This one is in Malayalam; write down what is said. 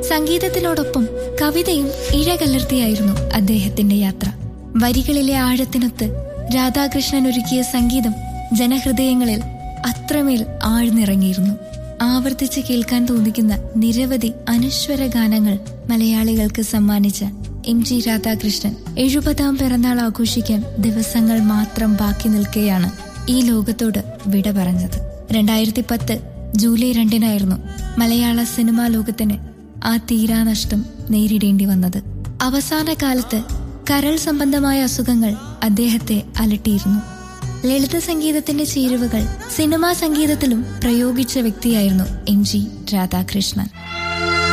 സംഗീതത്തിനോടൊപ്പം കവിതയും ഇഴകലർത്തിയായിരുന്നു അദ്ദേഹത്തിന്റെ യാത്ര വരികളിലെ ആഴത്തിനൊത്ത് രാധാകൃഷ്ണൻ ഒരുക്കിയ സംഗീതം ജനഹൃദയങ്ങളിൽ അത്രമേൽ ആഴ്ന്നിറങ്ങിയിരുന്നു ആവർത്തിച്ച് കേൾക്കാൻ തോന്നിക്കുന്ന നിരവധി അനശ്വര ഗാനങ്ങൾ മലയാളികൾക്ക് സമ്മാനിച്ച എം ജി രാധാകൃഷ്ണൻ എഴുപതാം പിറന്നാൾ ആഘോഷിക്കാൻ ദിവസങ്ങൾ മാത്രം ബാക്കി നിൽക്കെയാണ് ഈ ലോകത്തോട് വിട പറഞ്ഞത് രണ്ടായിരത്തി പത്ത് ജൂലൈ രണ്ടിനായിരുന്നു മലയാള സിനിമാ ലോകത്തിന് ആ തീരാനഷ്ടം നേരിടേണ്ടി വന്നത് അവസാന കാലത്ത് കരൾ സംബന്ധമായ അസുഖങ്ങൾ അദ്ദേഹത്തെ അലട്ടിയിരുന്നു ലളിത സംഗീതത്തിന്റെ ചേരുവകൾ സിനിമാ സംഗീതത്തിലും പ്രയോഗിച്ച വ്യക്തിയായിരുന്നു എം ജി രാധാകൃഷ്ണൻ